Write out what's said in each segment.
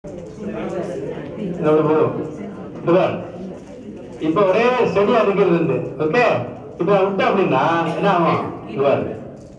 இதோட போதும் இதுவா? இப்ப ஒரே ஸ்டெடியா இருக்கிறது இருந்து ஓகே இப்ப நான் விட்டேன் அப்படின்னா என்ன ஆகும் இதுவா இருக்கு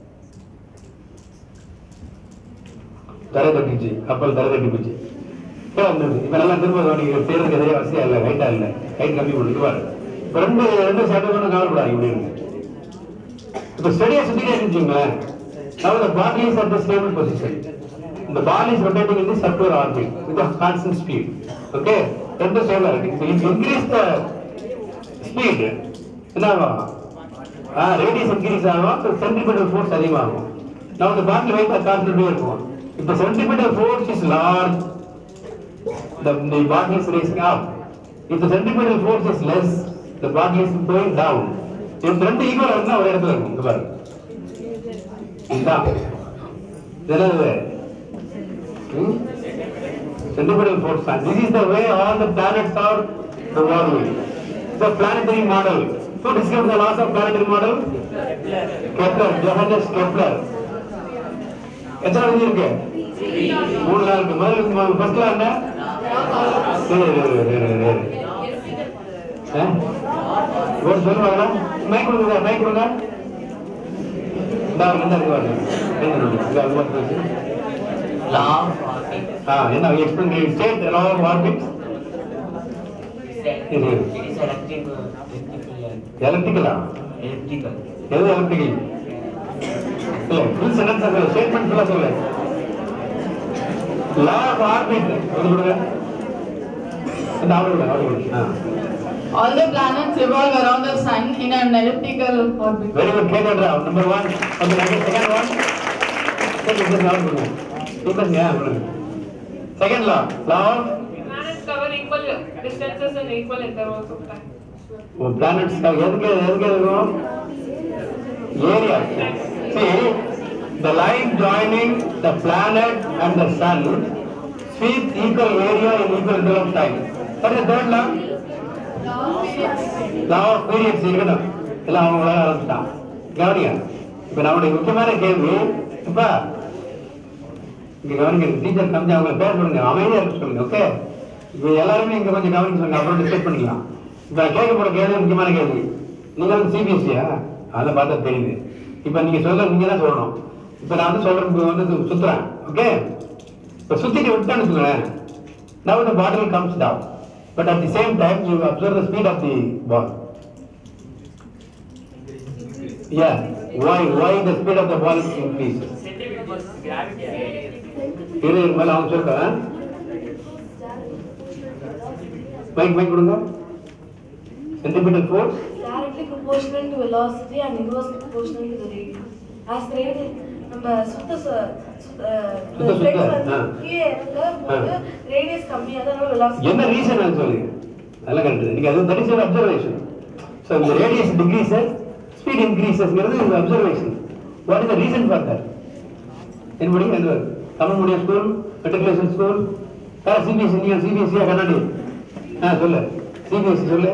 தரை தட்டிச்சு கப்பல் தரை தட்டி போச்சு இப்ப வந்தது. இப்ப நல்லா திரும்ப நீங்க செய்யறதுக்கு எதிரே வசதியா இல்ல ரைட்டா இல்ல ரைட் கம்மி பண்ணி இதுவா இருக்கு இப்ப ரெண்டு ரெண்டு சட்டை கொண்டு கவலைப்படாது இப்படி இருக்கு இப்ப ஸ்டெடியா சுத்திட்டே இருந்துச்சுங்களேன் now the body is at the stable position the ball is rotating in the circular orbit with a constant speed okay ரெண்டு ஸ்டேபிளா இருக்கு so if you increase the speed என்ன ஆகும் ரேடியஸ் இன்க்ரீஸ் ஆகும் so centripetal force அதிகமாகும் now the ball weight constant இருக்கும் if the centripetal force is large the, the body is raising up if the centripetal force is less the body is going down if ரெண்டு equal இருந்தா ஒரு இடத்துல இருக்கும் இங்க பாருங்க இதுதான் இது என்னது Hmm? Centripetal force. And this is the way all the planets are revolving. The planetary model. Who discovered the laws of planetary model? Kepler, Johannes Kepler. எத்தனை விதி இருக்கு மூணு நாள் இருக்கு முதல்ல ஃபர்ஸ்ட்ல என்ன இரு, இரு, இரு, இரு, இரு. ஆ? ஒரு சொல்லுவாங்களா மைக் கொடுங்க மைக் கொடுங்க இந்த இந்த இருக்கு பாருங்க இந்த இருக்கு. இந்த அது மட்டும் இருக்கு. law of orbit. ஆ என்ன explain state law of orbit It இது is electrical, electrical, எலக்ட்ரிக்கலா electrical. எது எலக்ட்ரிக்கல் இல்ல ஃபுல் சென்டென்ஸ் சொல்ல ஸ்டேட்மெண்ட் ஃபுல்லா சொல்ல law of orbit ஒரு கொடுங்க இந்த ஆளு கொடுங்க ஆளு கொடுங்க ஆ All the planets revolve around the sun in an elliptical orbit. Very good கேட்கறா நம்பர் ஒன் அந்த செகண்ட் ஒன் செகண்ட் ஆள் கொடுங்க சூப்பர் ஏன் கொடுங்க second law law of Planets cover equal distances and equal intervals of time. Planets எதுக்கு எதுக்கு இருக்கும் area see the line joining the planet and the sun sweeps equal area in equal interval of time what is the third law law of periods இருக்கணும் எல்லாம் அவங்க உலக ஆரம்பிச்சிட்டான் கவனிங்க இப்ப நம்முடைய முக்கியமான கேள்வி இப்ப இங்க கவனிங்க டீச்சர் கம்மி அவங்கள பேர் சொல்லுங்க அமைதியா இருக்க சொல்லுங்க ஓகே இப்ப எல்லாருமே இங்க கொஞ்சம் கவனிக்க சொல்லுங்க அப்புறம் டிஸ்கஸ் பண்ணிக்கலாம் இப்ப நான் கேட்க போற கேள்வி முக்கியமான கேள்வி நீங்க வந்து சிபிஎஸ்சியா அதை பார்த்தா தெரியுது இப்ப நீங்க சொல்ல நீங்க தான் சொல்லணும் இப்ப நான் வந்து சொல்றேன் வந்து சுத்துறேன் ஓகே இப்ப சுத்திட்டு விட்டேன்னு வச்சுக்கோங்களேன் now the bottle comes down but at the same time you observe the speed of the ball yeah why why the speed of the ball increases இரு இரு, மேல அவங்க சொல்றேன் மைக் மைக் கொடுங்க centimetre force directly proportional to velocity and inversely proportional to the radius. As the radius, நம்ம சுத்த சு- சு- அஹ் சுத்த சுத்த, plate வந்து ஆ. கீழே இறங்கும் போது radius கம்மியா தான் அதனால velocity என்ன ரீசன் அது சொல்லுங்க அதெல்லாம் கரெக்ட் நீங்க அது that is your observation so இந்த ரேடியஸ் டிக்ரீசஸ் ஸ்பீட் இன்க்ரீசஸ்ங்கிறது இந்த observation what is the reason for that என்படி அந்த Tamil medium school matriculation school வேற சிபிஎஸ்சி நீங்க சிபிஎஸ்சியா கண்ணாடி ஆ சொல்லு சிபிஎஸ்சி சொல்லு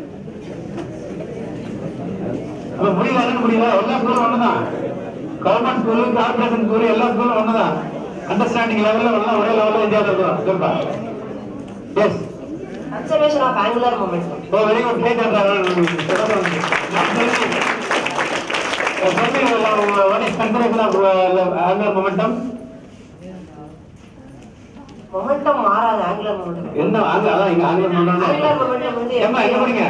அப்ப முடியல என்ன முடியல எல்லா ஸ்கூலும் ஒண்ணுதான் கவர்மெண்ட் ஸ்கூலு கார்பரேஷன் ஸ்கூலு எல்லா ஸ்கூலும் ஒண்ணுதான் அண்டர்ஸ்டாண்டிங் லெவல்ல எல்லாம் ஒரே லெவல்ல இந்தியாவில் இருக்கும் சொல்லுப்பா yes conservation of angular momentum. Oh very good கேட்கறாங்க what is consideration of uh, angular momentum Momentum மாறாது angular momentum. என்ன அங்க அதான் இங்க angular momentum Angular momentum வந்து ஏம்மா எங்க போறீங்க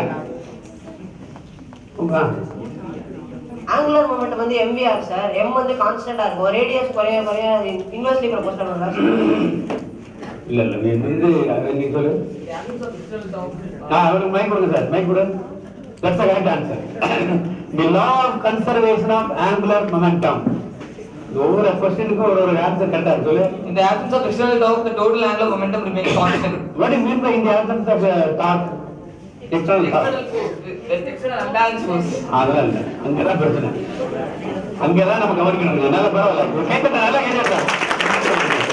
ஆ, angular momentum வந்து mvr சார் m வந்து கான்ஸ்டன்டா இருக்கும் ரேடியஸ் குறைய குறைய இன்வெர்ஸ்லி ப்ரொபோஷனல் தான் இல்ல இல்ல நீ வந்து அஹ், நீ சொல்லு ஆ அவருக்கு மைக் கொடுங்க சார் மைக் கொடு that's the correct answer the law of conservation of angular momentum ஒவ்வொரு கொஸ்டினுக்கும் ஒரு ஒரு ஆன்சர் கரெக்டா இருக்கு சொல்லு In the absence of external torque, the total angular momentum remains constant. What do you mean by in the absence of uh, torque? External torque. External force, there's external unbalanced force. அதெல்லாம் இல்ல அங்கதான் பிரச்சனை அங்கதான் நம்ம கவனிக்கணும் என்னால பரவாயில்ல கேட்கறது நல்லா கேட்கறேன்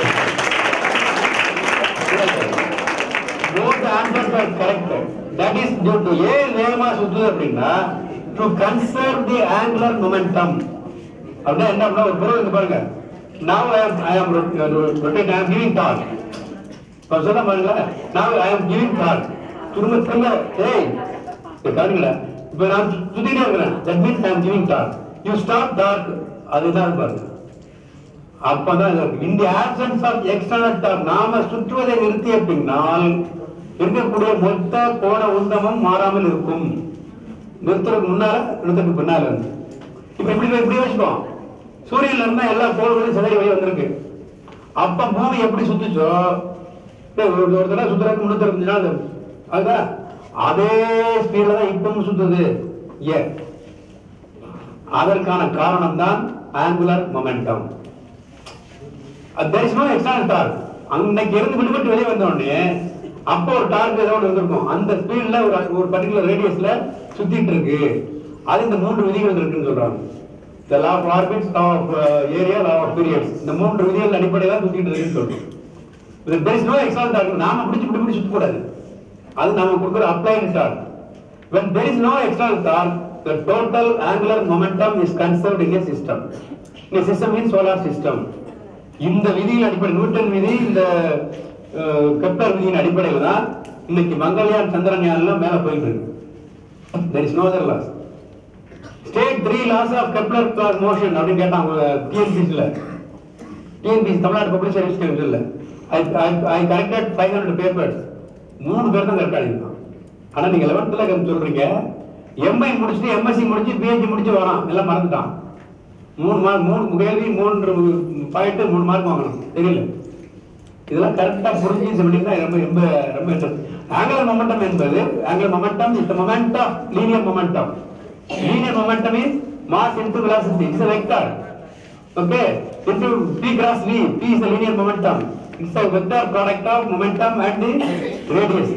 both the answers are correct that is due to ஏன் வேகமா சுத்துது அப்படின்னா to conserve the angular momentum அப்படின்னா என்ன அப்படின்னா ஒரு பொருள் இங்க பாருங்க now I am I am rot- uh, rotating I am giving torque இப்ப சொன்ன பாருங்க நான் ஐ அம் கிவிங் தாட் திரும்ப திரும்ப ஏய் இங்க பாருங்கடா இப்ப நான் சு- சுத்திட்டே இருக்கிறேன் that means I am giving that you stop that அதுதான் பாருங்க அப்பதான் இந்த ஆப்சன்ஸ் ஆஃப் எக்ஸ்டர்னல் டாக் நாம சுற்றுவதை நிறுத்திய பின்னால் இருக்கக்கூடிய மொத்த கோண உந்தமும் மாறாமல் இருக்கும் நிறுத்துறதுக்கு முன்னால நிறுத்துறதுக்கு பின்னால இருந்து இப்ப இப்படி இப்படி வச்சுக்கோம் சூரியன்ல இருந்தா எல்லா கோள்களும் சிதறி வெளியே வந்திருக்கு அப்ப பூமி எப்படி சுத்துச்சோ டேய், ஒரு ஒரு தடவை சுத்துறதுக்கு முன்னூத்தி அறுபத்தஞ்சு நாள் இருக்கு. அதுதான் அதே ஸ்பீட்ல தான் இப்பவும் சுத்துது ஏன் அதற்கான காரணம் தான் angular momentum there is no external torque அன்னைக்கு இருந்து விடுபட்டு வெளியே வந்த உடனே அப்போ ஒரு டார்க் ஏதோ ஒன்று இருந்திருக்கும் அந்த ஸ்பீட்ல ஒரு ஒரு பர்டிகுலர் ரேடியஸ்ல சுத்திட்டு இருக்கு அது இந்த மூன்று விதிகள் இருக்குன்னு சொல்றாங்க the law of orbits law of uh, area law of periods இந்த மூன்று விதிகள் அடிப்படையில் தான் சுத்திட்டு இருக்குன்னு சொல்றோம் இது there is no external torque நாம பிடிச்சு இப்படி பிடிச்சு சுத்தக்கூடாது அது நாம கொடுக்குற applied torque when there is no external torque the total angular momentum is conserved in a system in a system means solar system இந்த விதியின் அடிப்படை நியூட்டன் விதி இந்த அஹ், கெப்லர் விதியின் அடிப்படையில் தான் இன்னைக்கு மங்கள்யான் சந்திரன்யான் எல்லாம் மேல போயிட்டு இருக்கு there is no other laws state three laws of Kepler class motion அப்படின்னு கேட்டாங்க டிஎன்பிசியில் டிஎன்பிசி தமிழ்நாடு பப்ளிக் சர்வீஸ் கமிஷன்ல I I corrected five hundred papers மூணு பேர் தான் கரெக்டாக எழுதிருக்கான் ஆனா நீங்க லெவன்த்தில் சொல்றீங்க எம்ஐ முடிச்சுட்டு எம்எஸ்சி முடிச்சு பிஹெச்டி முடிச்சு வரான் எல்லாம் மறந்துட்டான் மூணு மார்க் மூணு கேள்வி மூன்று பாயிண்ட் மூணு மார்க் வாங்கணும் தெரியல இதெல்லாம் கரெக்டா புரிஞ்சு சொன்னீங்கன்னா ரொம்ப ரொம்ப ரொம்ப இன்ட்ரெஸ்ட் ஆங்குலர் மொமெண்டம் என்பது angular momentum is the moment of linear momentum linear momentum is mass into velocity it's a vector okay into p cross v p is the linear momentum it's a vector product of momentum and the radius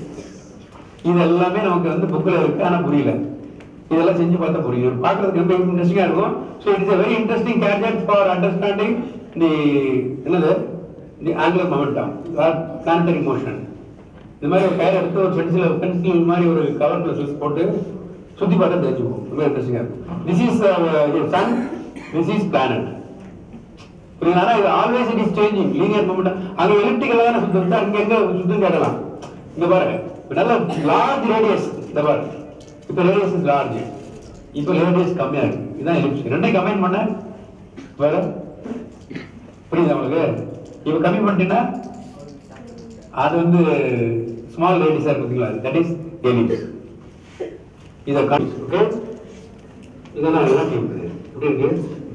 இது எல்லாமே நமக்கு வந்து புக்ல இருக்கு ஆனா புரியல இதெல்லாம் செஞ்சு பார்த்தா புரியும் பார்க்கறதுக்கு ரொம்ப இன்ட்ரெஸ்டிங்கா இருக்கும் so it's a very interesting gadget for understanding the என்னது the angular momentum planetary motion இந்த மாதிரி ஒரு கயர் எடுத்து ஒரு பென்சில் பென்சில் மாதிரி ஒரு கவர்ல சுவிட்ச் போட்டு சுத்தி பார்த்தா தெரிஞ்சுக்கும் ரொம்ப இன்ட்ரெஸ்டிங்கா இருக்கும் this is sun this is planet புரியுதுனா இது always it is changing linear moment அங்க எலிப்டிக்கல் தானே சுத்துது அங்க எங்க சுத்துன்னு கேட்கலாம் இங்க பாருங்க இப்ப நல்ல லார்ஜ் ரேடியஸ் இந்த பாரு இப்ப ரேடியஸ் இஸ் லார்ஜ் இப்ப ரேடியஸ் கம்மியா இருக்கு இதான் எலிப்ஸ் ரெண்டையும் கம்பைன் பண்ண வேற புரியுதா உங்களுக்கு இப்ப கம்மி பண்ணிட்டீங்கன்னா அது வந்து ஸ்மால் ரேடியஸா இருக்கு பார்த்தீங்களா தட் இஸ் எலிப்ஸ் இதை ஓகே இதெல்லாம் எல்லாம் எப்படி இருக்கு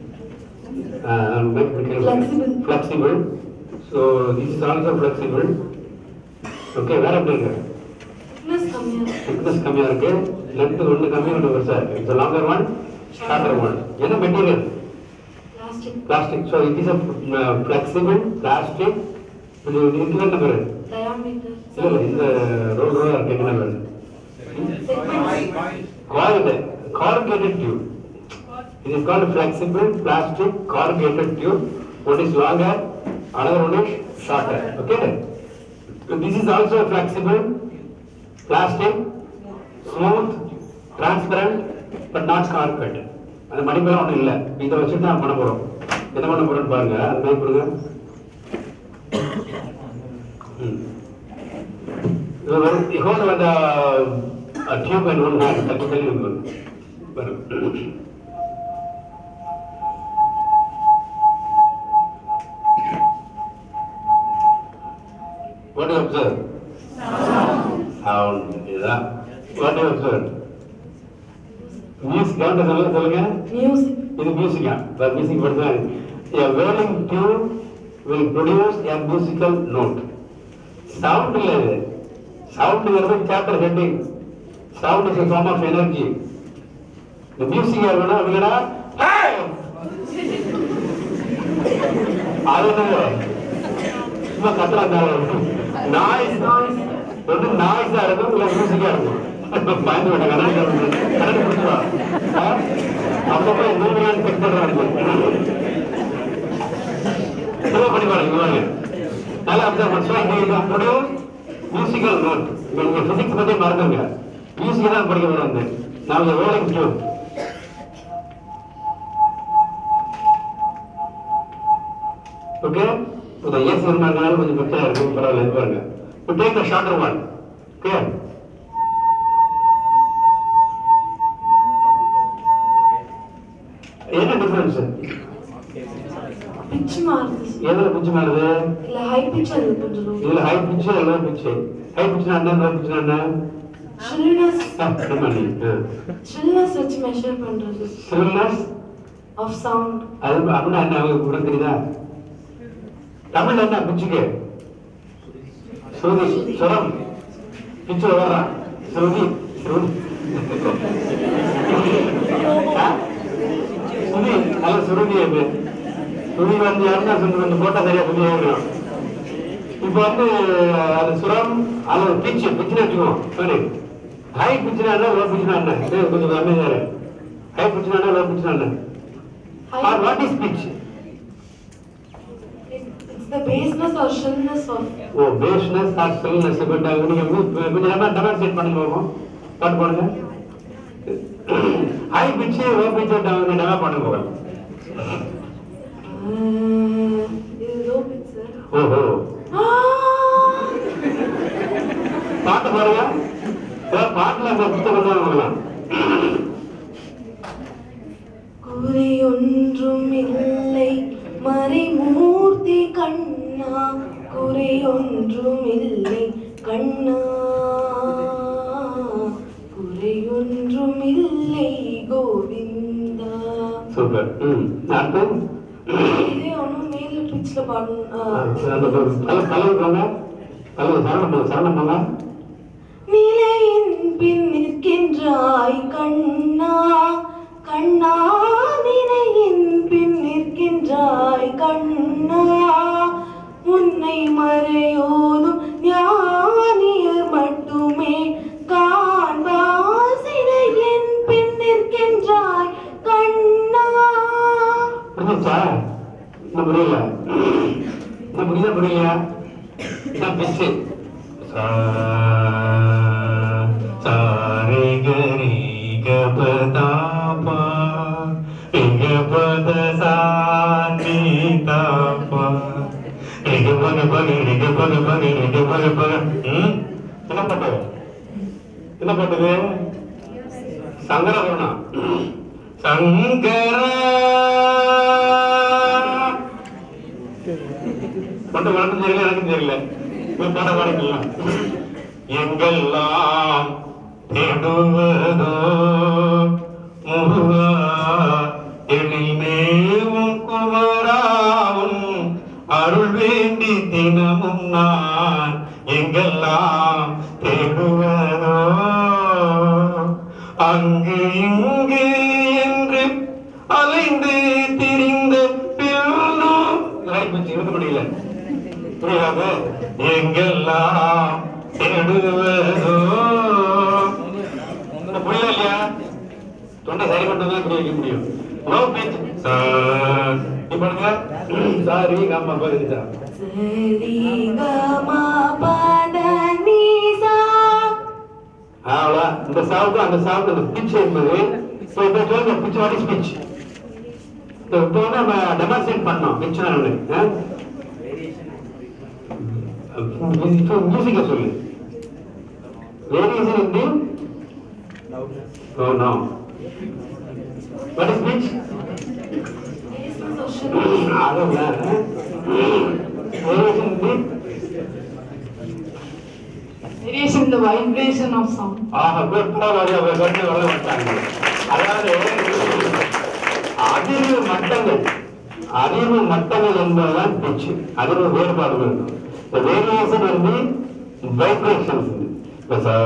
uh, Flexible. flexible. So this is also flexible. Okay, வேற எப்படி இருக்கு thickness கம்மியா இருக்கு. thickness கம்மியா இருக்கு லென்த் ஒன்று கம்மி ஒன்று பெருசா இருக்கு it's longer one shorter one என்ன material plastic plastic so it is a flexible plastic இது இதுக்கு என்ன பேரு diameter இல்ல இல்ல இந்த ரோல் ரோலா இருக்கு என்ன பேரு coiled corrugated tube it is called flexible plastic corrugated tube one is longer another one is shorter okay so this is also flexible plastic smooth transparent but not carpet அந்த மடிப்பெல்லாம் ஒண்ணும் இல்ல இதை வச்சுட்டு நான் பண்ண போறோம் என்ன பண்ண போறோம்னு பாருங்க அது மாதிரி கொடுங்க ம். இது ஒரு hold with a, a tube in one hand let me tell you வரும் What do you observe? Sound. இதுதான். What do you observe? Music. கவனித்து சொல்லுங்க சொல்லுங்க music இது மியூசிக்கா இப்போ மியூசிக் படிச்சா a wailing tune will produce a musical note sound இல்ல இது சவுண்ட்ங்கிறது chapter heading sound is a form of energy இந்த மியூசிக் இருக்கணும் அப்படின்னா "Hey!" அது என்னது சும்மா கத்துறாங்க நாய்ஸ் ஒன்று நாய்ஸா இருக்கும் இல்ல மியூசிக்கா இருக்கும் பயந்து விட்ட கரண்ட் கரண்ட் பிடிச்சிருவா அப்பப்போ நூறு செக் பண்றாங்க சும்மா பண்ணி பாருங்க இங்க பாருங்க நல்லா அப்சர்வ் பண்ணி இது ப்ரொடியூஸ் மியூசிக்கல் நோட் இப்போ நீங்க பிசிக்ஸ் பத்தி மறந்துங்க மியூசிக் தான் படிக்க போறோம் வந்து நான் ரோலிங் டியூன் ஓகே இந்த ஏசி இருந்தாலும் கொஞ்சம் பிரச்சனை இருக்கு பரவாயில்ல இது பாருங்க இப்போ take the shorter one okay என்ன டிஃபரன்ஸ் பிச் மாறுது எதுல பிச்சு மாறுது இல்ல ஹை பிச் அது கொஞ்சம் low. இதுல ஹை பிச்சு லோ பிச்சு ஹை பிச்சுனா என்ன லோ பிச்சுனா என்ன Shrillness ஆ, இது பண்ணி shrillness வச்சு மெஷர் பண்றது சிவில்னஸ் of sound அது அப்படின்னா என்ன உங்களுக்கு கூட தெரியுதா தமிழ்ல என்ன பிச்சுக்கு சுருதி சுரம் பிச்சு வர்றா சுருதி சுருதி ஆ? சுருதி நல்ல சுருதி அது சுருதி வந்து யாருன்னா சொல்லி வந்து போட்டா சரியா சுருதி ஆகிடும் இப்போ வந்து அது சுரம் அது பிச்சு பிச்சுன்னு வச்சுக்குவோம் சரி ஹை பிச்சுனா என்ன லோ பிச்சுனா என்ன இது கொஞ்சம் அமைதியாரு ஹை பிச்சுனா என்ன லோ பிச்சுனா என்ன High- Or what is pitch? it's the baseness or shrillness of ஓ பேஸ்னஸ் ஆர் ஸ்டில்னஸ் பட் நீங்க மு- கொஞ்சம் நேரமா டெமான்ஸ்ட்ரேட் பண்ணி பார்ப்போம் பாட்டு பாடுங்க high pitch low pitch demo பண்ணுங்க போகிறேன் uh, இது low pitch sir ஓஹோ ah பாட்டு பாருங்க ஏதாவது பாட்டுல அந்த புத்தகம் தான் கொடுக்கலாம் குறை ஒன்றும் இல்லை மறைமூர்த்தி கண்ணா குறை ஒன்றும் இல்லை கண்ணா குறை ஒன்றும் இல்லை கோவிந்தா சூப்பர் ம் அடுத்து இதே ஒன்றும் மேல பிச்சில் ஆ, பாடணும் அந்த பல பலவு போங்க பலவு சரணம் போங்க சரணம் போங்க நிலையின் பின் நிற்கின்றாய் கண்ணா கண்ணா நிலையின் பின் நிற்கின்றாய் கண்ணா உன்னை மறையோதும் ஞானியர் மட்டுமே காண்பார் சிலையின் பின் நிற்கின்றாய் கண்ணா புரிஞ்சுச்சா என்ன புரியல என்ன புரியுதா புரியலையா இதான் பிச்சு சாரி கரி கபதாபா கபத சாமி தாப்பா ரிக பக பக ரிக பக பக ரிக பக பக ம்? என்ன பாட்டு என்ன பாட்டுது சங்கரவரணம் சங்கரா கொண்டு வரணும் தெரியல எனக்கும் தெரியல போய் பாட பாடிக்கலாம் எங்கெல்லாம் தேடுவதோ முருகா எழில்மேவும் குமராவும் அருள் வேண்டி தினமும் நான் எங்கெல்லாம் தேடுவதோ அங்கு இங்கு என்று அலைந்து திரிந்த பின்னும் லைஃப் இருக்க முடியல புரியாது எங்கெல்லாம் தேடுவதோ இந்த புரியல இல்லையா தொண்டை சரி பண்ணதான் புரிய வைக்க முடியும் லோ பிச் இப்ப சாரி காமா பகுதிதா சரி கமா பத நீசா அவ்வளோ இந்த சாவுக்கு அந்த சாவுக்கு அந்த பிச் என்பது இப்போ இப்போ சொல்லுங்க பிச் வாட் இஸ் பிச் இப்போ வந்து நம்ம டெமான்ஸ்ட்ரேட் பண்ணோம் பிச் இப்போ மியூசிக்கை சொல்லு variation in the oh no what is pitch baseness or shrillness அதுல variation in the variation in the vibration of sound ஆக பிற்படாத அவர் கண்டு வர மாட்டாங்க அதாவது அறிவு மட்டங்கள் அறிவு மட்டங்கள் என்பதுதான் பேச்சு அறிவு வேறுபாடுகள் இந்த வேரியேஷன் வந்து வைப்ரேஷன்ஸ் இப்போ ச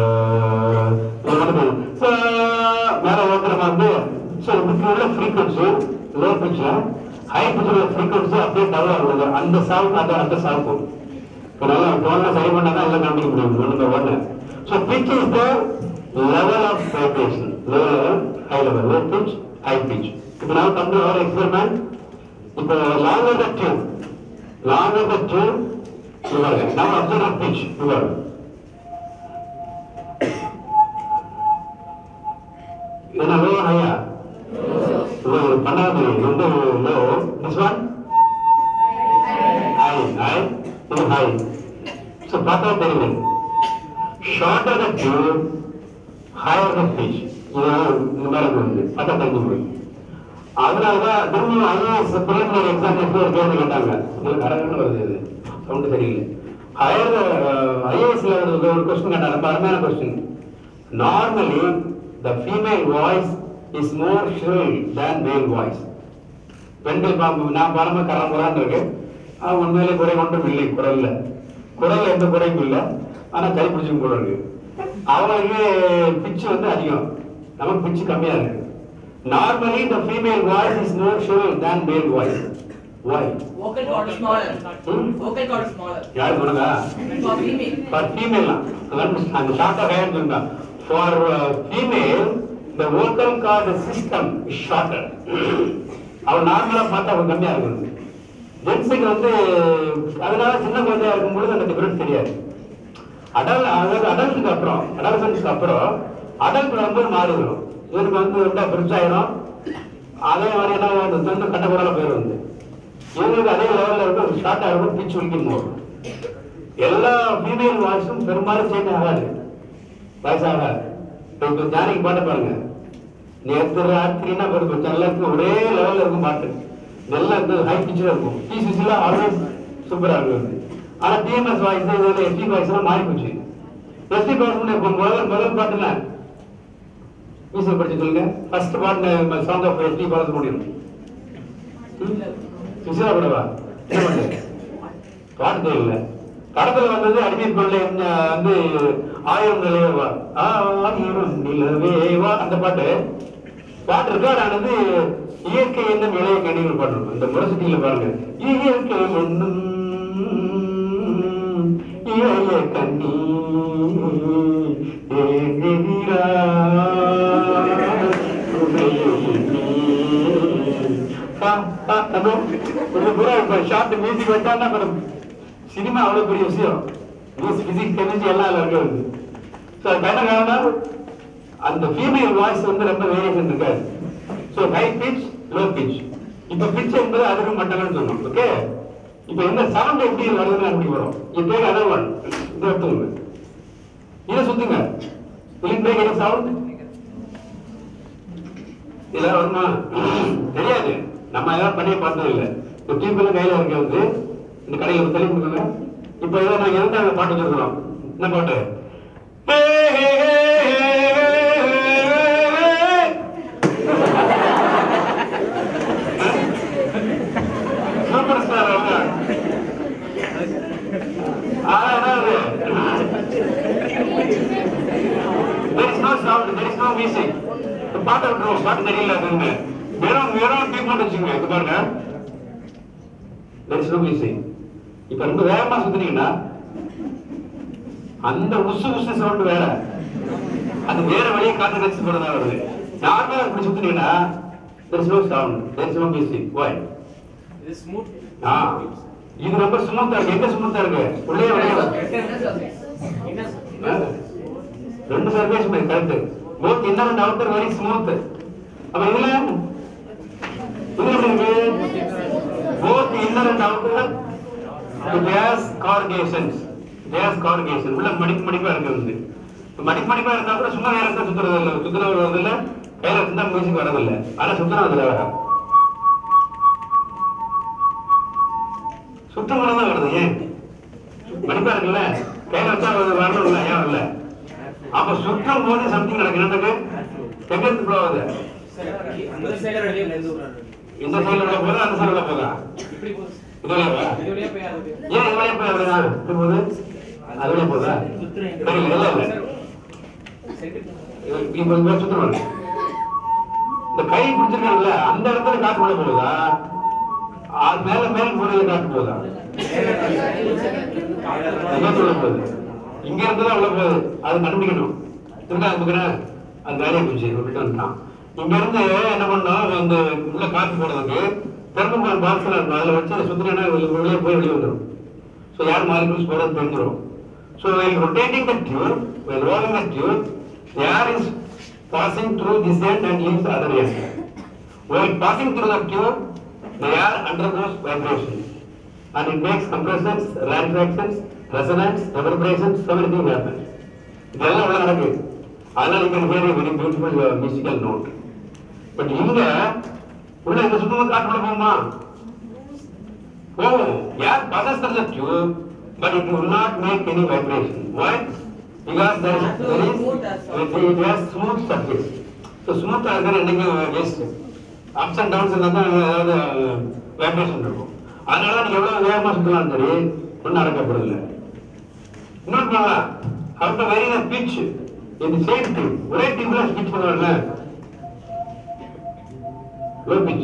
ச மேல ஓட்டுறமா வந்து ஸோ இதுக்கு உள்ள ஃப்ரீக்வன்சி லோ பிச்சில் ஹை பிச்சில் ஃப்ரீக்வன்சி அப்படியே டவர் ஆகுது அந்த சாவுக்கு அந்த அந்த சாவுக்கு இப்போ நல்லா டோனை சரி பண்ணா தான் எல்லாம் கண்டுபிடிக்க முடியும் ஒன்று ஒன்று so pitch is the level of vibration low level high level low pitch high pitch இப்போ நான் பண்ண ஒரு எக்ஸ்பெரிமெண்ட் இப்போ longer the tune longer the tune இவர் நம்ம அப்சர்வ் பிச் இவர் என்ன லோ ஹையா பண்ணாது ரொம்ப low this one high high. So பார்த்தா தெரியும் shorter the tube, higher the pitch. இதுதான் இந்த மாதிரி வந்து பார்த்தா தெரிஞ்சு போய் அதனாலதான் திரும்பி ஐஏஎஸ் பிரிலிமினரி எக்ஸாமினேஷன் ஒரு கேள்வி கேட்டாங்க இதுல கரகன்னு வருது இது சவுண்ட் சரியில்லை ஹையர் ஐஏஎஸ்ல ஒரு கொஸ்டின் கேட்டாங்க ரொம்ப அருமையான question normally the female voice is more shrill than male voice பெண்கள் பாம்பு நான் பாருங்க கரம்புறான்னு இருக்கு அவன் உண்மையிலே குறை ஒன்றும் இல்லை குரல்ல குரல் எந்த குறையும் இல்லை ஆனா கை பிடிச்சும் கூட இருக்கு அவங்களுக்கு பிச்சு வந்து அதிகம் நமக்கு பிச்சு கம்மியா இருக்கு normally the female voice is more shrill than male voice வாய் Vocal cord is smaller. Vocal cord is smaller. யார் சொன்னாங்க For female. ஃபார் ஃபீமேல் அந்த ஷார்ட்டா ஹேர் இருந்தா for female the vocal cord system is shorter அவன் நார்மலா பார்த்தா அவன் கம்மியா இருக்குது ஜென்ஸுக்கு வந்து அதனால சின்ன குழந்தையா இருக்கும் பொழுது அந்த டிஃபரன்ஸ் தெரியாது அடல் அதாவது அடல்ட்டுக்கு அப்புறம் அடல்சன்ஸ்க்கு அப்புறம் அடல்ட் வந்து மாறி வரும் இவருக்கு வந்து ரொம்ப பெருசாயிரும் அதே மாதிரி என்ன அந்த தொண்டு கட்டக்கூடாத பேர் வந்து இவங்களுக்கு அதே லெவல்ல இருக்கும் ஸ்டார்ட் ஆகும் பிச்சு வலிக்கும் போகும் எல்லா ஃபீமேல் வாய்ஸும் பெரும்பாலும் சேஞ்ச் ஆகாது வயசாக இப்போ ஜானிக்கு பாட்டு பாருங்க நேற்று ராத்திரினா பாருங்க எல்லாத்துக்கும் ஒரே லெவல்ல இருக்கும் பாட்டு நல்லா இருந்து ஹை பிச்சில் இருக்கும் பிசிசில ஆல்வேஸ் சூப்பரா இருக்கும் ஆனா டிஎம்எஸ் வாய்ஸ் இதோட எஸ்டி வாய்ஸ் எல்லாம் மாறி போச்சு எஸ்டி வாய்ஸ் இப்போ முதல் முதல் பாட்டுல மியூசிக் படிச்சு சொல்லுங்க ஃபர்ஸ்ட் பாட்டு சாங் ஆஃப் எஸ்டி பாலத்து முடியும் சுசிலா கூடவா என்ன பாட்டு பாட்டு தெரியல படத்துல வந்தது அடிமை பிள்ளை வந்து ஆயிரம் நிலவேவா ஆயிரம் நிலவேவா அந்த பாட்டு பாட்டு ரெக்கார்ட் ஆனது இயற்கை என்னும் இளைய கணிகள் பாட்டு இருக்கும் இந்த முரசுட்டியில பாருங்க இயற்கை என்னும் இளைய கண்ணி ஏங்குகிறா ஷார்ட் மியூசிக் வச்சான்னா சினிமா அவ்வளவு பெரிய விஷயம் மியூசிக் பிசிக்ஸ் கெமிஸ்ட்ரி எல்லாம் அதுல இருக்கிறது ஸோ அது என்ன காரணம் அந்த ஃபீமேல் வாய்ஸ் வந்து ரொம்ப வேரியேஷன் இருக்காது so high pitch low pitch இப்போ பிச் என்பது அதிர்வு மட்டங்கள்னு சொன்னோம் ஓகே இப்போ இந்த சவுண்ட் எப்படி வருதுன்னு அப்படி வரும் இது பேர் அதர் ஒன் இதை எடுத்துங்க இதை சுத்துங்க will break any sound இதெல்லாம் வருமா தெரியாது நம்ம எல்லாம் பண்ணி பார்த்தது இல்லை இந்த டியூப்ல கையில இருக்க வந்து இந்த கடையில ஒரு தள்ளி கொடுங்க இப்போ இதை நாங்க எதுக்காக பாட்டு வச்சிருக்கிறோம் என்ன பாட்டு சூப்பர் ஸ்டார் அவங்க அதாவது there is no sound there is no music இந்த பாட்டை விட்டுருவோம் பாட்டு தெரியல அதுன்னு வெறும் வெறும் டீ போட்டு வச்சுங்க இது பாருங்க there is no music இப்ப ரொம்ப வேகமா சுத்துனீங்கன்னா அந்த உசு உசு சவுண்ட் வேற அது வேற வழியை காத்து கழிச்சு போறதா வருது நார்மலா இப்படி சுத்துனீங்கன்னா there is no sound there is no music why ஆ இது ரொம்ப ஸ்மூத்தா இருக்கு எங்க ஸ்மூத்தா இருக்கு உள்ளே வெளியே ரெண்டு surfaces correct both inner and outer very smooth அப்ப இதுல இது எப்படி இருக்கு both inner and outer case corrugations case corrugation உள்ள மடிப்பு மடிப்பா இருக்கு வந்து இப்ப மடிப்பு மடிப்பா இருந்தா கூட சும்மா வேற இருந்தா சுத்துறது இல்ல சுத்துறது வருது இல்ல கையில இருந்தா மியூசிக் வரது இல்ல ஆனா சுத்துறது அதுல வர சுத்தம் தான் வருது ஏன் மடிப்பா இருக்குல்ல கையில வச்சா அது வரணும் இல்ல ஏன் இல்ல அப்ப சுற்றும் போது சம்திங் நடக்கு என்னதுக்கு எங்க இருந்து flow ஆகுது இந்த சைடுல உள்ள போதா அந்த சைடுல போதா இது வழியாவா ஏன் இது வழியா போய் அப்படிதான் இப்படி போகுது அது வழியா போதா தெரியல இல்ல இல்ல இது இப்ப இங்க சுத்தணும் இந்த கை பிடிச்சிருக்கல அந்த இடத்துல காத்து உள்ள போகுதா அது மேல மேல் முறையில காத்து போகுதா எங்க உள்ள போகுது இங்க இருந்து தான் உள்ள போகுது அது கண்டுபிடிக்கணும் இருக்கா இருக்கிறேன் அது வேலையை போச்சு விட்டு வந்துட்டான் இங்க இருந்து என்ன பண்ணோம் அந்த உள்ள காத்து போறதுக்கு தெர்மோபால் பாக்ஸ் இருக்கும் அதுல வச்சு அதை சுத்தினா வெளியே போய் வெளியே வந்துடும் ஸோ யார் மாலிகூல்ஸ் போறது தெரிஞ்சிடும் so while rotating the tube while rolling the tube the air is passing through this end and leaves the other end while passing through the tube the air undergoes vibration and it makes compressions, rarefactions, resonance, reverberations, everything happens. இதெல்லாம் உள்ள நடக்குது அதனால you can hear a very beautiful uh, musical note. But இங்க உள்ள இந்த சுத்தமா காட்டுல போகுமா போகும் யார் possesses the tube but it will not make any vibration. Why? Because there is, there is it, it has smooth surface. So smooth இருக்கிற என்னைக்கு வேஸ்ட் அப்ஸ் அண்ட் டவுன்ஸ் இருந்தா தான் ஏதாவது வைப்ரேஷன் இருக்கும் அதனால தான் நீங்க எவ்வளவு வேகமா சுத்தலாம் சரி ஒன்றும் நடக்கப்படுதில்லை இன்னொன்று பண்ணலாம் அவங்க வெரி பிச் இது சேம் டியூப் ஒரே டியூப்ல ஸ்பீச் பண்ணுவாங்கல்ல low pitch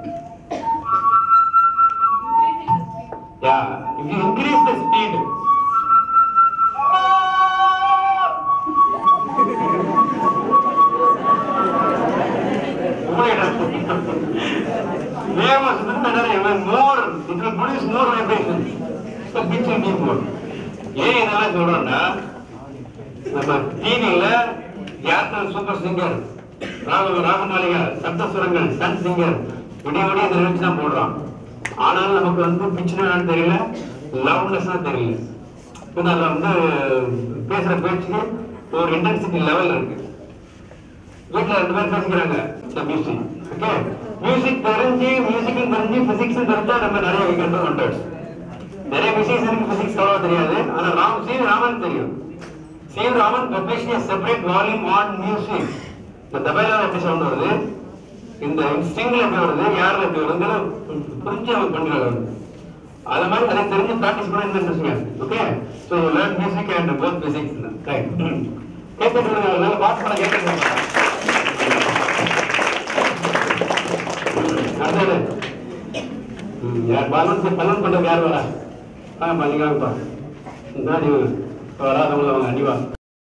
Yeah, if you increase the speed, வேகமா சுத்தம் better, more, it will produce more vibrations. So pitch will be more. ஏன் இதெல்லாம் சொல்றோம்னா நம்ம டிவியில ஏர்டெல் சூப்பர் சிங்கர் ராக ராகமாலிகா சப்தஸ்வரங்கள் சன் சிங்கர் விடிய விடிய இதை நினைச்சு தான் போடுறான் ஆனாலும் நமக்கு வந்து பிச்சுனா தெரியல லவுட்னஸ் தான் தெரியல இப்போ அதில் வந்து பேசுற பேச்சுக்கு ஒரு இன்டென்சிட்டி லெவல் இருக்கு வீட்டில் ரெண்டு பேர் பேசிக்கிறாங்க இந்த மியூசிக் ஓகே மியூசிக் தெரிஞ்சு மியூசிக்கும் தெரிஞ்சு பிசிக்ஸும் தெரிஞ்சா நம்ம நிறைய வைக்கிறது ஒண்டர்ஸ் நிறைய மியூசிஷியனுக்கு பிசிக்ஸ் அவ்வளோ தெரியாது ஆனா ராம் சி ராமன் தெரியும் C Raman publish separate volume on music இந்த தபைலா எப்படி சவுண்ட் வருது இந்த ஸ்ட்ரிங்ல எப்படி வருது யார்ல எப்படி வருதுங்கிற புரிஞ்சு அவங்க பண்ணுறாங்க அது மாதிரி அதை தெரிஞ்சு ப்ராக்டிஸ் பண்ண என்ன interesting okay so learn music and both physics right கேட்க நல்ல பாட்டு பண்ண கேட்க அடுத்தது ம், யார் பலன் பலன் பண்றது யார் வரா ஆ பண்ணிக்கலாம்ப்பா இந்த வராதவங்க அவங்க அடிவா